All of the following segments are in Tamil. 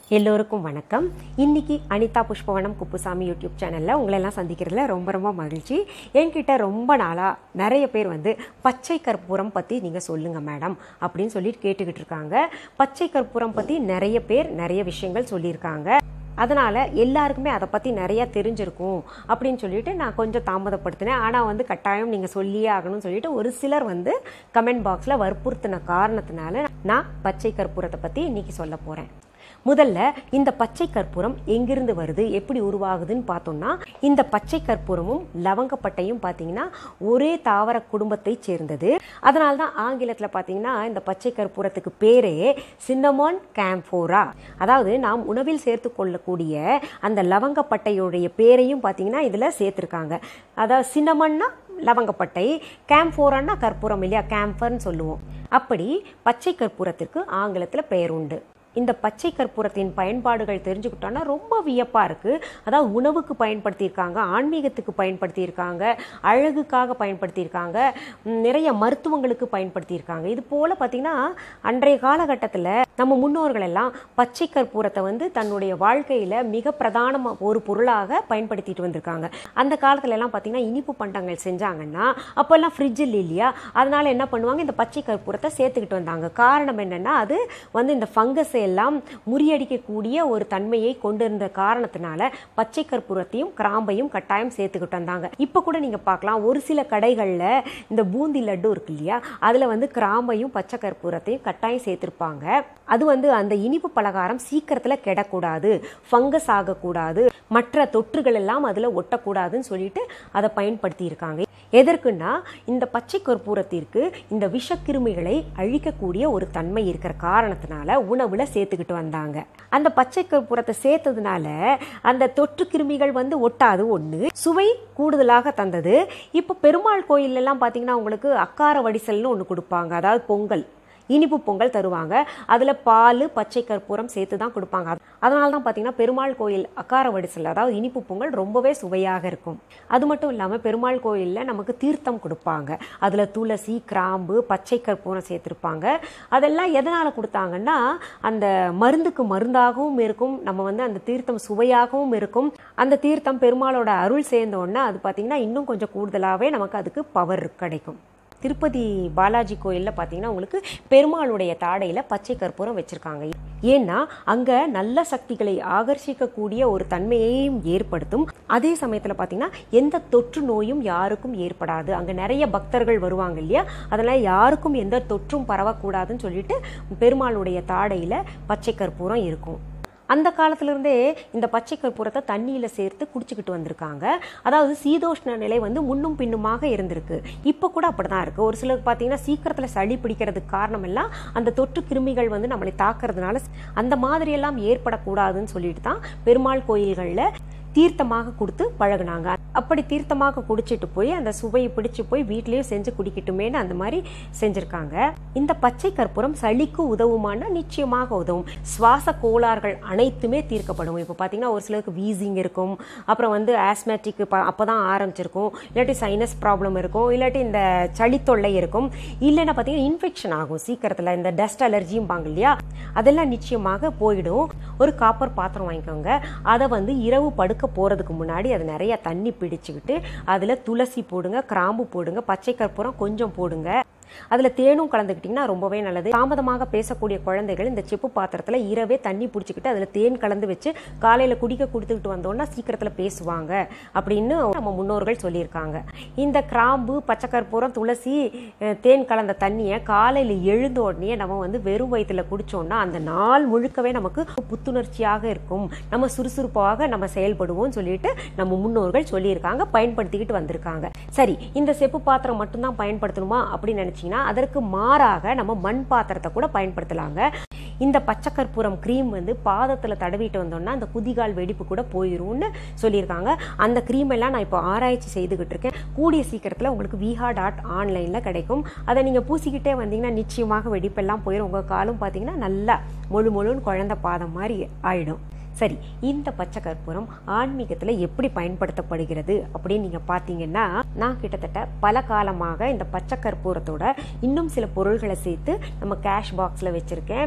எல்லோருக்கும் வணக்கம் இன்னைக்கு அனிதா புஷ்பவனம் குப்புசாமி யூடியூப் சேனலில் உங்களை எல்லாம் சந்திக்கிறதுல ரொம்ப ரொம்ப மகிழ்ச்சி என்கிட்ட ரொம்ப நாளாக நிறைய பேர் வந்து பச்சை கற்பூரம் பற்றி நீங்கள் சொல்லுங்கள் மேடம் அப்படின்னு சொல்லிட்டு கேட்டுக்கிட்டு இருக்காங்க பச்சை கற்பூரம் பற்றி நிறைய பேர் நிறைய விஷயங்கள் சொல்லியிருக்காங்க அதனால் எல்லாருக்குமே அதை பற்றி நிறையா தெரிஞ்சிருக்கும் அப்படின்னு சொல்லிட்டு நான் கொஞ்சம் தாமதப்படுத்தினேன் ஆனால் வந்து கட்டாயம் நீங்கள் சொல்லியே ஆகணும்னு சொல்லிட்டு ஒரு சிலர் வந்து கமெண்ட் பாக்ஸில் வற்புறுத்தின காரணத்தினால நான் பச்சை கற்பூரத்தை பற்றி இன்னைக்கு சொல்ல போகிறேன் முதல்ல இந்த பச்சை கற்பூரம் எங்கிருந்து வருது எப்படி உருவாகுதுன்னு பார்த்தோம்னா இந்த பச்சை கற்பூரமும் லவங்கப்பட்டையும் பார்த்தீங்கன்னா ஒரே தாவர குடும்பத்தை சேர்ந்தது அதனால தான் ஆங்கிலத்தில் பார்த்தீங்கன்னா இந்த பச்சை கற்பூரத்துக்கு பேரே சின்னமான் கேம்ஃபோரா அதாவது நாம் உணவில் சேர்த்து கொள்ளக்கூடிய அந்த லவங்கப்பட்டையுடைய பேரையும் பார்த்தீங்கன்னா இதில் சேர்த்துருக்காங்க அதாவது சின்னமன்னா லவங்கப்பட்டை கேம்ஃபோரான்னா கற்பூரம் இல்லையா கேம்ஃபர்னு சொல்லுவோம் அப்படி பச்சை கற்பூரத்திற்கு ஆங்கிலத்தில் பெயர் உண்டு இந்த பச்சை கற்பூரத்தின் பயன்பாடுகள் தெரிஞ்சுக்கிட்டோன்னா ரொம்ப வியப்பாக இருக்குது அதாவது உணவுக்கு பயன்படுத்தியிருக்காங்க ஆன்மீகத்துக்கு பயன்படுத்தியிருக்காங்க அழகுக்காக பயன்படுத்தியிருக்காங்க ம், நிறைய மருத்துவங்களுக்கு பயன்படுத்தியிருக்காங்க இது போல் பார்த்திங்கன்னா அன்றைய காலகட்டத்தில் நம்ம முன்னோர்கள் எல்லாம் பச்சை கற்பூரத்தை வந்து தன்னுடைய வாழ்க்கையில் மிக பிரதானமாக ஒரு பொருளாக பயன்படுத்திட்டு வந்திருக்காங்க அந்த காலத்துல எல்லாம் பார்த்தீங்கன்னா இனிப்பு பண்டங்கள் செஞ்சாங்கன்னா அப்போல்லாம் ஃப்ரிட்ஜ் இல்லை இல்லையா அதனால என்ன பண்ணுவாங்க இந்த பச்சை கற்பூரத்தை சேர்த்துக்கிட்டு வந்தாங்க காரணம் என்னன்னா அது வந்து இந்த ஃபங்கஸை எல்லாம் முறியடிக்கக்கூடிய ஒரு தன்மையை கொண்டிருந்த காரணத்தினால பச்சை கற்பூரத்தையும் கிராம்பையும் கட்டாயம் சேர்த்துக்கிட்டு வந்தாங்க இப்போ கூட நீங்க பார்க்கலாம் ஒரு சில கடைகளில் இந்த பூந்தி லட்டு இருக்கு இல்லையா அதில் வந்து கிராம்பையும் பச்சை கற்பூரத்தையும் கட்டாயம் சேர்த்திருப்பாங்க அது வந்து அந்த இனிப்பு பலகாரம் சீக்கிரத்தில் கெடக்கூடாது ஃபங்கஸ் ஆகக்கூடாது மற்ற தொற்றுகள் எல்லாம் அதில் ஒட்டக்கூடாதுன்னு சொல்லிட்டு அதை பயன்படுத்தி இருக்காங்க எதற்குன்னா இந்த பச்சை கற்பூரத்திற்கு இந்த விஷக்கிருமிகளை அழிக்கக்கூடிய ஒரு தன்மை இருக்கிற காரணத்தினால உணவுல சேர்த்துக்கிட்டு வந்தாங்க அந்த பச்சை கற்பூரத்தை சேர்த்ததுனால அந்த தொற்று கிருமிகள் வந்து ஒட்டாது ஒண்ணு சுவை கூடுதலாக தந்தது இப்போ பெருமாள் கோயில் எல்லாம் பாத்தீங்கன்னா உங்களுக்கு அக்கார வடிசல்னு ஒன்று கொடுப்பாங்க அதாவது பொங்கல் இனிப்பு பொங்கல் தருவாங்க அதில் பால் பச்சை கற்பூரம் சேர்த்து தான் கொடுப்பாங்க அதனால தான் பார்த்தீங்கன்னா பெருமாள் கோயில் அக்கார வடிசல் அதாவது இனிப்பு பொங்கல் ரொம்பவே சுவையாக இருக்கும் அது மட்டும் இல்லாமல் பெருமாள் கோயிலில் நமக்கு தீர்த்தம் கொடுப்பாங்க அதில் துளசி கிராம்பு பச்சை கற்பூரம் சேர்த்துருப்பாங்க அதெல்லாம் எதனால் கொடுத்தாங்கன்னா அந்த மருந்துக்கு மருந்தாகவும் இருக்கும் நம்ம வந்து அந்த தீர்த்தம் சுவையாகவும் இருக்கும் அந்த தீர்த்தம் பெருமாளோட அருள் சேர்ந்தோன்னா அது பார்த்தீங்கன்னா இன்னும் கொஞ்சம் கூடுதலாகவே நமக்கு அதுக்கு பவர் கிடைக்கும் திருப்பதி பாலாஜி கோயிலில் பார்த்தீங்கன்னா உங்களுக்கு பெருமாளுடைய தாடையில் பச்சை கற்பூரம் வச்சுருக்காங்க ஏன்னா அங்கே நல்ல சக்திகளை ஆகர்ஷிக்கக்கூடிய ஒரு தன்மையையும் ஏற்படுத்தும் அதே சமயத்தில் பார்த்தீங்கன்னா எந்த தொற்று நோயும் யாருக்கும் ஏற்படாது அங்கே நிறைய பக்தர்கள் வருவாங்க இல்லையா அதனால் யாருக்கும் எந்த தொற்றும் பரவக்கூடாதுன்னு சொல்லிட்டு பெருமாளுடைய தாடையில் பச்சை கற்பூரம் இருக்கும் அந்த காலத்திலிருந்தே இந்த பச்சை கற்பூரத்தை தண்ணியில் சேர்த்து குடிச்சுக்கிட்டு வந்திருக்காங்க அதாவது சீதோஷ்ண நிலை வந்து முன்னும் பின்னுமாக இருந்திருக்கு இப்போ கூட அப்படிதான் இருக்கு ஒரு சிலருக்கு பார்த்தீங்கன்னா சீக்கிரத்தில் சளி பிடிக்கிறதுக்கு காரணம் எல்லாம் அந்த தொற்று கிருமிகள் வந்து நம்மளை தாக்குறதுனால அந்த மாதிரியெல்லாம் ஏற்படக்கூடாதுன்னு சொல்லிட்டு தான் பெருமாள் கோயில்களில் தீர்த்தமாக கொடுத்து பழகுனாங்க அப்படி தீர்த்தமாக குடிச்சிட்டு போய் அந்த சுவையை பிடிச்சு போய் வீட்லயும் செஞ்சு குடிக்கட்டுமேன்னு அந்த மாதிரி செஞ்சிருக்காங்க இந்த பச்சை கற்பூரம் சளிக்கு உதவுமானா நிச்சயமாக உதவும் சுவாச கோளாறுகள் அனைத்துமே தீர்க்கப்படும் இப்போ பார்த்தீங்கன்னா ஒரு சிலருக்கு வீசிங் இருக்கும் அப்புறம் வந்து ஆஸ்மேட்டிக் அப்பதான் ஆரம்பிச்சிருக்கும் இல்லாட்டி சைனஸ் ப்ராப்ளம் இருக்கும் இல்லாட்டி இந்த சளி தொல்லை இருக்கும் இல்லைன்னா பார்த்தீங்கன்னா இன்ஃபெக்ஷன் ஆகும் சீக்கிரத்தில் இந்த டஸ்ட் அலர்ஜியும் பாங்க இல்லையா அதெல்லாம் நிச்சயமாக போயிடும் ஒரு காப்பர் பாத்திரம் வாங்கிக்கோங்க அதை வந்து இரவு படுக்க போகிறதுக்கு முன்னாடி அது நிறைய தண்ணி பிடிச்சிக்கிட்டு அதில் துளசி போடுங்க கிராம்பு போடுங்க பச்சை கற்பூரம் கொஞ்சம் போடுங்க அதில் தேனும் கலந்துக்கிட்டிங்கன்னா ரொம்பவே நல்லது தாமதமாக பேசக்கூடிய குழந்தைகள் இந்த செப்பு பாத்திரத்தில் இரவே தண்ணி பிடிச்சிக்கிட்டு அதில் தேன் கலந்து வச்சு காலையில் குடிக்க கொடுத்துக்கிட்டு வந்தோன்னா சீக்கிரத்தில் பேசுவாங்க அப்படின்னு நம்ம முன்னோர்கள் சொல்லியிருக்காங்க இந்த கிராம்பு பச்சை கற்பூரம் துளசி அஹ், தேன் கலந்த தண்ணியை காலையில் எழுந்த உடனே நம்ம வந்து வெறும் வயிற்றுல குடிச்சோம்னா அந்த நாள் முழுக்கவே நமக்கு புத்துணர்ச்சியாக இருக்கும் நம்ம சுறுசுறுப்பாக நம்ம செயல்படுவோம் சொல்லிட்டு நம்ம முன்னோர்கள் சொல்லியிருக்காங்க பயன்படுத்திக்கிட்டு வந்திருக்காங்க சரி இந்த செப்பு பாத்திரம் மட்டும்தான் பயன்படுத்தணுமா அப்படின்னு நினைச்சீங்கன்னா அதற்கு மாறாக நம்ம மண் பாத்திரத்தை கூட பயன்படுத்தலாங்க இந்த பச்சை கற்பூரம் க்ரீம் வந்து பாதத்தில் தடவிட்டு வந்தோம்னா அந்த குதிகால் வெடிப்பு கூட போயிரும்னு சொல்லியிருக்காங்க அந்த க்ரீம் எல்லாம் நான் இப்போ ஆராய்ச்சி செய்துகிட்டு இருக்கேன் கூடிய சீக்கிரத்தில் உங்களுக்கு விஹா டாட் ஆன்லைனில் கிடைக்கும் அதை நீங்கள் பூசிக்கிட்டே வந்தீங்கன்னா நிச்சயமாக வெடிப்பெல்லாம் போயிடும் உங்கள் காலும் பார்த்தீங்கன்னா நல்லா முழு முழுன்னு குழந்தை பாதம் மாதிரி ஆயிடும் சரி இந்த பச்சை கற்பூரம் ஆன்மீகத்தில் எப்படி பயன்படுத்தப்படுகிறது அப்படின்னு நீங்கள் பார்த்தீங்கன்னா நான் கிட்டத்தட்ட பல காலமாக இந்த பச்சை கற்பூரத்தோட இன்னும் சில பொருள்களை சேர்த்து நம்ம கேஷ் பாக்ஸில் வச்சுருக்கேன்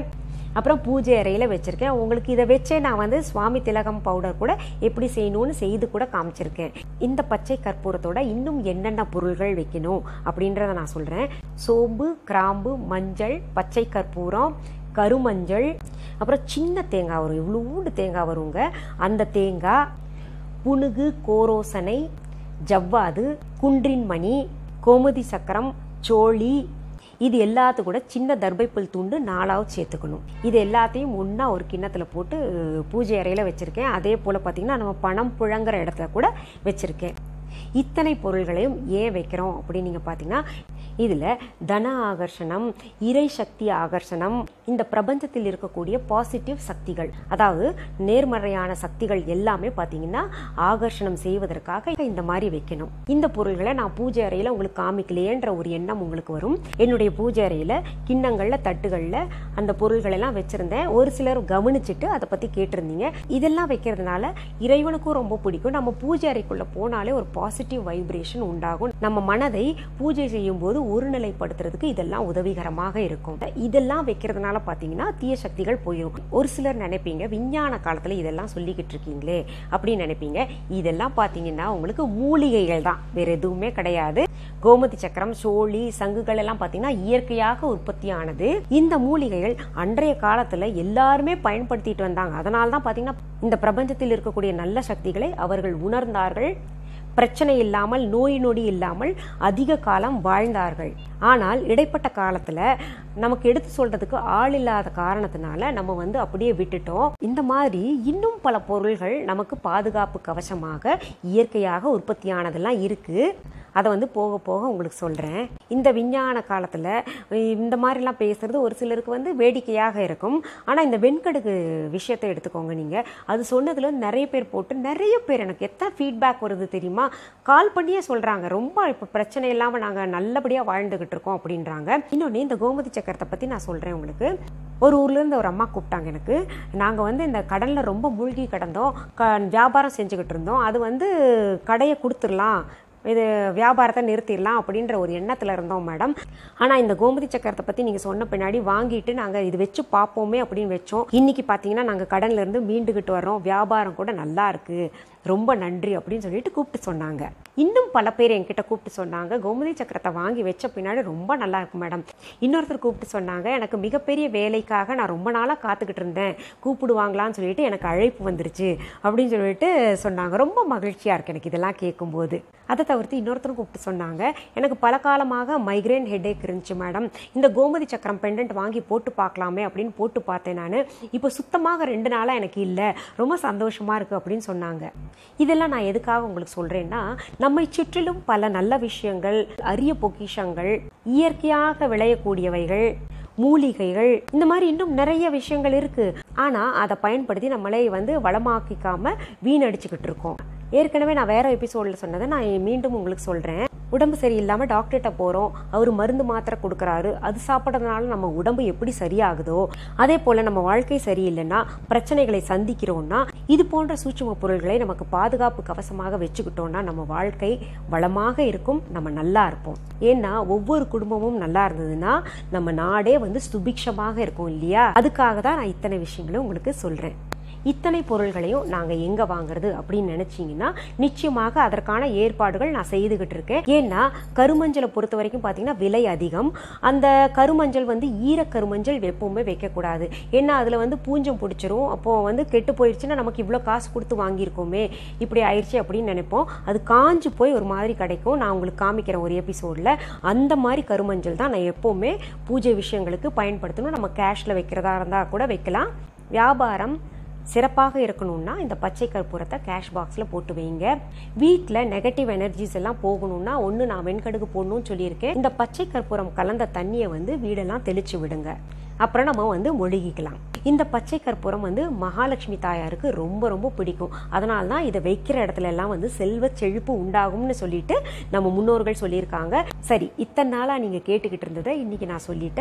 அப்புறம் பூஜை அறையில் வச்சுருக்கேன் உங்களுக்கு இதை வச்சே நான் வந்து சுவாமி திலகம் பவுடர் கூட எப்படி செய்யணும்னு செய்து கூட காமிச்சிருக்கேன் இந்த பச்சை கற்பூரத்தோட இன்னும் என்னென்ன பொருள்கள் வைக்கணும் அப்படின்றத நான் சொல்கிறேன் சோம்பு கிராம்பு மஞ்சள் பச்சை கற்பூரம் கருமஞ்சள் அப்புறம் சின்ன தேங்காய் வரும் இவ்வளோண்டு தேங்காய் வருங்க அந்த தேங்காய் புனுகு கோரோசனை ஜவ்வாது குன்றின் மணி கோமதி சக்கரம் சோழி இது எல்லாத்து கூட சின்ன தர்பைப்புல் துண்டு நாலாவது சேர்த்துக்கணும் இது எல்லாத்தையும் ஒன்றா ஒரு கிண்ணத்தில் போட்டு பூஜை அறையில் வச்சுருக்கேன் அதே போல் பார்த்திங்கன்னா நம்ம பணம் புழங்குற இடத்துல கூட வச்சுருக்கேன் இத்தனை பொருள்களையும் ஏன் வைக்கிறோம் அப்படின்னு நீங்கள் பார்த்தீங்கன்னா இதில் தன ஆகர்ஷணம் இறை சக்தி ஆகர்ஷணம் இந்த பிரபஞ்சத்தில் இருக்கக்கூடிய பாசிட்டிவ் சக்திகள் அதாவது நேர்மறையான சக்திகள் எல்லாமே பார்த்தீங்கன்னா ஆகர்ஷணம் செய்வதற்காக இந்த மாதிரி வைக்கணும் இந்த பொருள்களை நான் பூஜை அறையில் உங்களுக்கு காமிக்கலையேன்ற ஒரு எண்ணம் உங்களுக்கு வரும் என்னுடைய பூஜை அறையில் கிண்ணங்களில் தட்டுகளில் அந்த பொருள்கள் எல்லாம் வச்சுருந்தேன் ஒரு சிலர் கவனிச்சுட்டு அதை பற்றி கேட்டிருந்தீங்க இதெல்லாம் வைக்கிறதுனால இறைவனுக்கும் ரொம்ப பிடிக்கும் நம்ம பூஜை அறைக்குள்ளே போனாலே ஒரு பாசிட்டிவ் வைப்ரேஷன் உண்டாகும் நம்ம மனதை பூஜை செய்யும் போது ஒருநிலைப்படுத்துறதுக்கு இதெல்லாம் உதவிகரமாக இருக்கும் இதெல்லாம் வைக்கிறதுனால பார்த்தீங்கன்னா தீய சக்திகள் போயிடும் ஒரு சிலர் நினைப்பீங்க விஞ்ஞான காலத்தில் இதெல்லாம் சொல்லிக்கிட்டு இருக்கீங்களே அப்படின்னு நினைப்பீங்க இதெல்லாம் பார்த்தீங்கன்னா உங்களுக்கு மூலிகைகள் தான் வேற எதுவுமே கிடையாது கோமதி சக்கரம் சோழி சங்குகள் எல்லாம் பார்த்தீங்கன்னா இயற்கையாக உற்பத்தியானது இந்த மூலிகைகள் அன்றைய காலத்தில் எல்லாருமே பயன்படுத்திட்டு வந்தாங்க அதனால தான் பார்த்தீங்கன்னா இந்த பிரபஞ்சத்தில் இருக்கக்கூடிய நல்ல சக்திகளை அவர்கள் உணர்ந்தார்கள் பிரச்சனை இல்லாமல் நோய் நொடி இல்லாமல் அதிக காலம் வாழ்ந்தார்கள் ஆனால் இடைப்பட்ட காலத்தில் நமக்கு எடுத்து சொல்றதுக்கு ஆள் இல்லாத காரணத்தினால நம்ம வந்து அப்படியே விட்டுட்டோம் இந்த மாதிரி இன்னும் பல பொருள்கள் நமக்கு பாதுகாப்பு கவசமாக இயற்கையாக உற்பத்தியானதெல்லாம் இருக்கு அதை வந்து போக போக உங்களுக்கு சொல்கிறேன் இந்த விஞ்ஞான காலத்தில் இந்த மாதிரிலாம் பேசுறது ஒரு சிலருக்கு வந்து வேடிக்கையாக இருக்கும் ஆனால் இந்த வெண்கடுகு விஷயத்தை எடுத்துக்கோங்க நீங்கள் அது சொன்னதுல நிறைய பேர் போட்டு நிறைய பேர் எனக்கு எத்தனை ஃபீட்பேக் வருது தெரியுமா கால் பண்ணியே சொல்கிறாங்க ரொம்ப இப்போ பிரச்சனை இல்லாமல் நாங்கள் நல்லபடியாக வாழ்ந்துக்கிட்டு இருக்கோம் அப்படின்றாங்க இன்னொன்று இந்த கோமதி சக்கரத்தை பற்றி நான் சொல்கிறேன் உங்களுக்கு ஒரு ஊர்லேருந்து ஒரு அம்மா கூப்பிட்டாங்க எனக்கு நாங்கள் வந்து இந்த கடலில் ரொம்ப மூழ்கி கிடந்தோம் க வியாபாரம் செஞ்சுக்கிட்டு இருந்தோம் அது வந்து கடையை கொடுத்துடலாம் இது வியாபாரத்தை நிறுத்திடலாம் அப்படின்ற ஒரு எண்ணத்தில் இருந்தோம் மேடம் ஆனால் இந்த கோமதி சக்கரத்தை பற்றி நீங்கள் சொன்ன பின்னாடி வாங்கிட்டு நாங்கள் இது வச்சு பார்ப்போமே அப்படின்னு வச்சோம் இன்னைக்கு பார்த்தீங்கன்னா நாங்கள் கடன்ல இருந்து மீண்டுகிட்டு வரோம் வியாபாரம் கூட நல்லா இருக்கு ரொம்ப நன்றி அப்படின்னு சொல்லிட்டு கூப்பிட்டு சொன்னாங்க இன்னும் பல பேர் என்கிட்ட கூப்பிட்டு சொன்னாங்க கோமதி சக்கரத்தை வாங்கி வச்ச பின்னாடி ரொம்ப நல்லா இருக்கு மேடம் இன்னொருத்தர் கூப்பிட்டு சொன்னாங்க எனக்கு மிகப்பெரிய வேலைக்காக நான் ரொம்ப நாளாக காத்துக்கிட்டு இருந்தேன் கூப்பிடுவாங்களான்னு சொல்லிட்டு எனக்கு அழைப்பு வந்துருச்சு அப்படின்னு சொல்லிட்டு சொன்னாங்க ரொம்ப மகிழ்ச்சியாக இருக்கு எனக்கு இதெல்லாம் கேட்கும்போது அதை தவிர்த்து இன்னொருத்தரும் கூப்பிட்டு சொன்னாங்க எனக்கு பல காலமாக மைக்ரேன் ஹெட்டேக் இருந்துச்சு மேடம் இந்த கோமதி சக்கரம் பெண்டன்ட் வாங்கி போட்டு பார்க்கலாமே அப்படின்னு போட்டு பார்த்தேன் நான் இப்போ சுத்தமாக ரெண்டு நாளாக எனக்கு இல்லை ரொம்ப சந்தோஷமா இருக்கு அப்படின்னு சொன்னாங்க இதெல்லாம் நான் எதுக்காக உங்களுக்கு சொல்றேன்னா நம்மை சுற்றிலும் பல நல்ல விஷயங்கள் அரிய பொக்கிஷங்கள் இயற்கையாக விளையக்கூடியவைகள் மூலிகைகள் இந்த மாதிரி இன்னும் நிறைய விஷயங்கள் இருக்கு ஆனா அதை பயன்படுத்தி நம்மளை வந்து வளமாக்கிக்காம வீணடிச்சுக்கிட்டு இருக்கோம் ஏற்கனவே நான் வேற எபிசோட்ல சொன்னதை நான் மீண்டும் உங்களுக்கு சொல்றேன் உடம்பு சரியில்லாம டாக்டர்கிட்ட போறோம் அவர் மருந்து மாத்திரை கொடுக்கறாரு அது சாப்பிட்றதுனால நம்ம உடம்பு எப்படி சரியாகுதோ அதே போல நம்ம வாழ்க்கை சரியில்லைன்னா பிரச்சனைகளை சந்திக்கிறோம்னா இது போன்ற சூட்சும பொருள்களை நமக்கு பாதுகாப்பு கவசமாக வச்சுக்கிட்டோம்னா நம்ம வாழ்க்கை வளமாக இருக்கும் நம்ம நல்லா இருப்போம் ஏன்னா ஒவ்வொரு குடும்பமும் நல்லா இருந்ததுன்னா நம்ம நாடே வந்து சுபிக்ஷமாக இருக்கும் இல்லையா அதுக்காக தான் நான் இத்தனை விஷயங்களும் உங்களுக்கு சொல்றேன் இத்தனை பொருள்களையும் நாங்கள் எங்கே வாங்குறது அப்படின்னு நினச்சிங்கன்னா நிச்சயமாக அதற்கான ஏற்பாடுகள் நான் செய்துகிட்டு இருக்கேன் ஏன்னா கருமஞ்சளை பொறுத்த வரைக்கும் பார்த்தீங்கன்னா விலை அதிகம் அந்த கருமஞ்சள் வந்து ஈர கருமஞ்சள் எப்பவுமே வைக்கக்கூடாது ஏன்னா அதில் வந்து பூஞ்சம் பிடிச்சிரும் அப்போது வந்து கெட்டு போயிடுச்சுன்னா நமக்கு இவ்வளோ காசு கொடுத்து வாங்கியிருக்கோமே இப்படி ஆயிடுச்சு அப்படின்னு நினைப்போம் அது காஞ்சு போய் ஒரு மாதிரி கிடைக்கும் நான் உங்களுக்கு காமிக்கிறேன் ஒரு எபிசோடில் அந்த மாதிரி கருமஞ்சள் தான் நான் எப்போவுமே பூஜை விஷயங்களுக்கு பயன்படுத்தணும் நம்ம கேஷில் வைக்கிறதா இருந்தால் கூட வைக்கலாம் வியாபாரம் சிறப்பாக இருக்கணும்னா இந்த பச்சை கற்பூரத்தை கேஷ் பாக்ஸில் போட்டு வைங்க வீட்டில் நெகட்டிவ் எனர்ஜிஸ் எல்லாம் போகணும்னா ஒன்று நான் வெண்கடுகு போடணும்னு சொல்லியிருக்கேன் இந்த பச்சை கற்பூரம் கலந்த தண்ணியை வந்து வீடெல்லாம் தெளிச்சு விடுங்க அப்புறம் நம்ம வந்து மொழிகிக்கலாம் இந்த பச்சை கற்பூரம் வந்து மகாலட்சுமி தாயாருக்கு ரொம்ப ரொம்ப பிடிக்கும் அதனால தான் இதை வைக்கிற இடத்துல எல்லாம் வந்து செல்வ செழிப்பு உண்டாகும்னு சொல்லிட்டு நம்ம முன்னோர்கள் சொல்லியிருக்காங்க சரி இத்தனை நாளாக நீங்கள் கேட்டுக்கிட்டு இருந்ததை இன்னைக்கு நான் சொல்லிட்டேன்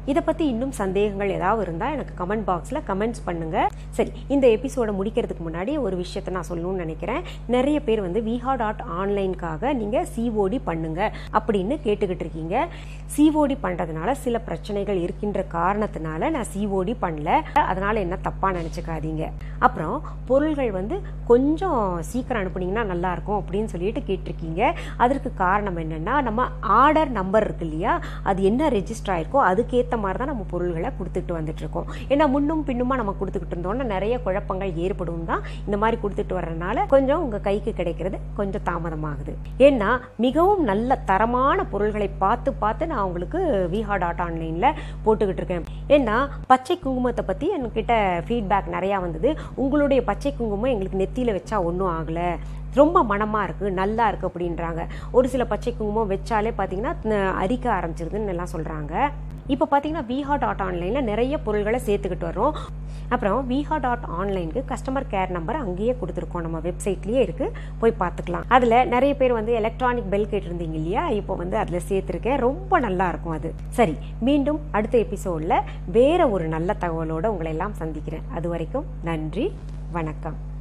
இதை பற்றி இன்னும் சந்தேகங்கள் ஏதாவது இருந்தால் எனக்கு கமெண்ட் பாக்ஸில் கமெண்ட்ஸ் பண்ணுங்கள் சரி இந்த எபிசோடை முடிக்கிறதுக்கு முன்னாடி ஒரு விஷயத்தை நான் சொல்லணும்னு நினைக்கிறேன் நிறைய பேர் வந்து விஹா டாட் ஆன்லைனுக்காக நீங்கள் சிஓடி பண்ணுங்க அப்படின்னு கேட்டுக்கிட்டு இருக்கீங்க சிஓடி பண்ணுறதுனால சில பிரச்சனைகள் இருக்கின்ற காரணத்தினால நான் சிஓடி பண்ணல அதனால் என்ன தப்பாக நினச்சிக்காதீங்க அப்புறம் பொருள்கள் வந்து கொஞ்சம் சீக்கிரம் அனுப்புனீங்கன்னா நல்லாயிருக்கும் அப்படின்னு சொல்லிட்டு கேட்டிருக்கீங்க அதற்கு காரணம் என்னென்னா நம்ம ஆர்டர் நம்பர் இருக்கு இல்லையா அது என்ன ரெஜிஸ்டர் ஆயிருக்கோ அதுக்கேற்ற மாதிரி தான் நம்ம பொருள்களை கொடுத்துட்டு வந்துட்டு இருக்கோம் ஏன்னா முன்னும் பின்னுமா நம்ம கொடுத்துக்கிட்டு இருந்தோம்னா நிறைய குழப்பங்கள் ஏற்படும் தான் இந்த மாதிரி கொடுத்துட்டு வர்றதுனால கொஞ்சம் உங்கள் கைக்கு கிடைக்கிறது கொஞ்சம் தாமதமாகுது ஏன்னா மிகவும் நல்ல தரமான பொருள்களை பார்த்து பார்த்து நான் உங்களுக்கு விஹா டாட் ஆன்லைனில் போட்டுக்கிட்டு இருக்கேன் ஏன்னா பச்சை குங்குமத்தை பற்றி என்கிட்ட ஃபீட்பேக் நிறையா வந்தது உங்களுடைய பச்சை குங்குமம் எங்களுக்கு நெத்தியில் வச்சா ஒன்றும் ஆகலை ரொம்ப மனமாக இருக்குது நல்லா இருக்குது அப்படின்றாங்க ஒரு சில பச்சை குங்குமம் வச்சாலே பார்த்தீங்கன்னா அரிக்க ஆரம்பிச்சிருதுன்னு எல்லாம் சொல்கிறாங்க இப்போ பார்த்தீங்கன்னா விஹா டாட் ஆன்லைனில் நிறைய பொருள்களை சேர்த்துக்கிட்டு வரோம் அப்புறம் விஹா டாட் ஆன்லைனுக்கு கஸ்டமர் கேர் நம்பர் அங்கேயே கொடுத்துருக்கோம் நம்ம வெப்சைட்லேயே இருக்குது போய் பார்த்துக்கலாம் அதில் நிறைய பேர் வந்து எலக்ட்ரானிக் பெல் கேட்டிருந்தீங்க இல்லையா இப்போ வந்து அதில் சேர்த்துருக்கேன் ரொம்ப நல்லா இருக்கும் அது சரி மீண்டும் அடுத்த எபிசோடில் வேற ஒரு நல்ல தகவலோடு உங்களை எல்லாம் சந்திக்கிறேன் அது வரைக்கும் நன்றி வணக்கம்